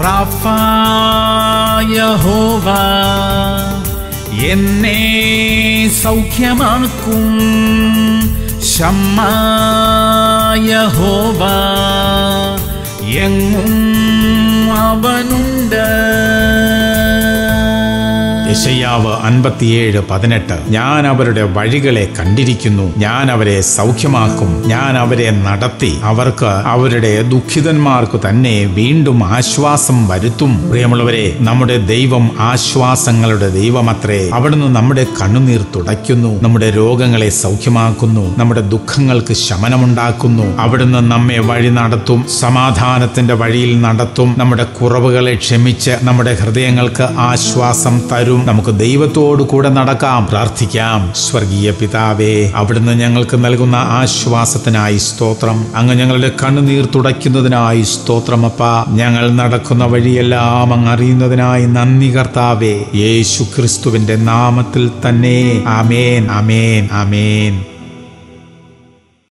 Rafah യഹോവ എന്നെ സൗഖ്യമാക്കും ഷമ്മ യഹോവ എങ്ങും അവനുണ്ട് യശയ്യാവ് അൻപത്തിയേഴ് പതിനെട്ട് ഞാൻ അവരുടെ വഴികളെ കണ്ടിരിക്കുന്നു ഞാൻ അവരെ സൗഖ്യമാക്കും ഞാൻ അവരെ നടത്തി അവർക്ക് അവരുടെ ദുഃഖിതന്മാർക്ക് തന്നെ വീണ്ടും ആശ്വാസം വരുത്തും പ്രിയമുള്ളവരെ നമ്മുടെ ദൈവം ആശ്വാസങ്ങളുടെ ദൈവമത്രേ അവിടുന്ന് നമ്മുടെ കണ്ണുനീർ തുടയ്ക്കുന്നു നമ്മുടെ രോഗങ്ങളെ സൗഖ്യമാക്കുന്നു നമ്മുടെ ദുഃഖങ്ങൾക്ക് ശമനമുണ്ടാക്കുന്നു അവിടുന്ന് നമ്മെ വഴി നടത്തും സമാധാനത്തിന്റെ വഴിയിൽ നടത്തും നമ്മുടെ കുറവുകളെ ക്ഷമിച്ച് നമ്മുടെ ഹൃദയങ്ങൾക്ക് ആശ്വാസം തരും നമുക്ക് ദൈവത്തോടു കൂടെ നടക്കാം പ്രാർത്ഥിക്കാം സ്വർഗീയ പിതാവേ അവിടുന്ന് ഞങ്ങൾക്ക് നൽകുന്ന ആശ്വാസത്തിനായി സ്തോത്രം അങ്ങ് ഞങ്ങളുടെ കണ്ണുനീർ തുടയ്ക്കുന്നതിനായി സ്തോത്രമപ്പ ഞങ്ങൾ നടക്കുന്ന വഴിയെല്ലാം അങ്ങ് അറിയുന്നതിനായി നന്ദി കർത്താവേ യേശു ക്രിസ്തുവിന്റെ നാമത്തിൽ തന്നെ ആമേൻ ആമേൻ ആമേൻ